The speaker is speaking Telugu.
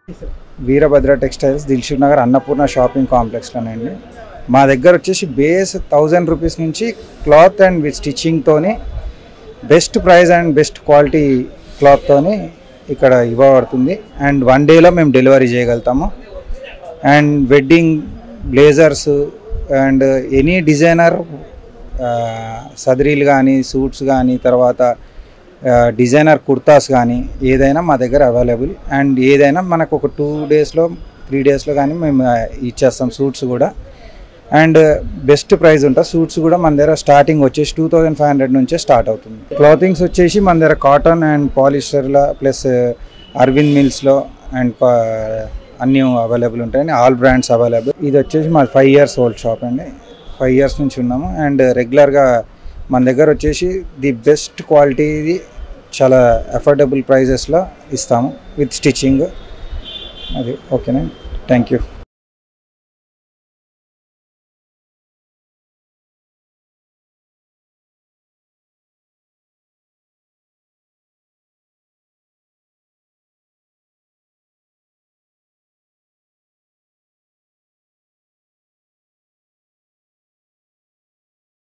వీరభద్ర టెక్స్టైల్స్ దిల్షుక్ నగర్ అన్నపూర్ణ షాపింగ్ కాంప్లెక్స్లోనండి మా దగ్గర వచ్చేసి బేస్ థౌజండ్ రూపీస్ నుంచి క్లాత్ అండ్ విత్ స్టిచ్చింగ్తోని best price and best quality క్లాత్తోని ఇక్కడ ఇవ్వబడుతుంది అండ్ వన్ డేలో మేము డెలివరీ చేయగలుగుతాము and wedding blazers and any designer సదరీలు కానీ సూట్స్ కానీ తర్వాత డిజైనర్ కుర్తాస్ కానీ ఏదైనా మా దగ్గర అవైలబుల్ అండ్ ఏదైనా మనకు ఒక టూ డేస్లో త్రీ డేస్లో కానీ మేము ఆ, ఇచ్చేస్తాం సూట్స్ కూడా అండ్ బెస్ట్ ప్రైస్ ఉంటుంది సూట్స్ కూడా మన దగ్గర స్టార్టింగ్ వచ్చేసి టూ థౌజండ్ ఫైవ్ హండ్రెడ్ నుంచే స్టార్ట్ అవుతుంది క్లాతింగ్స్ వచ్చేసి మన దగ్గర కాటన్ అండ్ పాలిస్టర్లో ప్లస్ అరవింద్ మిల్స్లో అండ్ అన్నీ అవైలబుల్ ఉంటాయి ఆల్ బ్రాండ్స్ అవైలబుల్ ఇది వచ్చేసి మా ఫైవ్ ఇయర్స్ ఓల్డ్ షాప్ అండి ఫైవ్ ఇయర్స్ నుంచి ఉన్నాము అండ్ రెగ్యులర్గా మన దగ్గర వచ్చేసి ది బెస్ట్ క్వాలిటీది చాలా అఫోర్డబుల్ ప్రైజెస్లో ఇస్తాము విత్ స్టిచ్చింగ్ అది ఓకేనా థ్యాంక్ యూ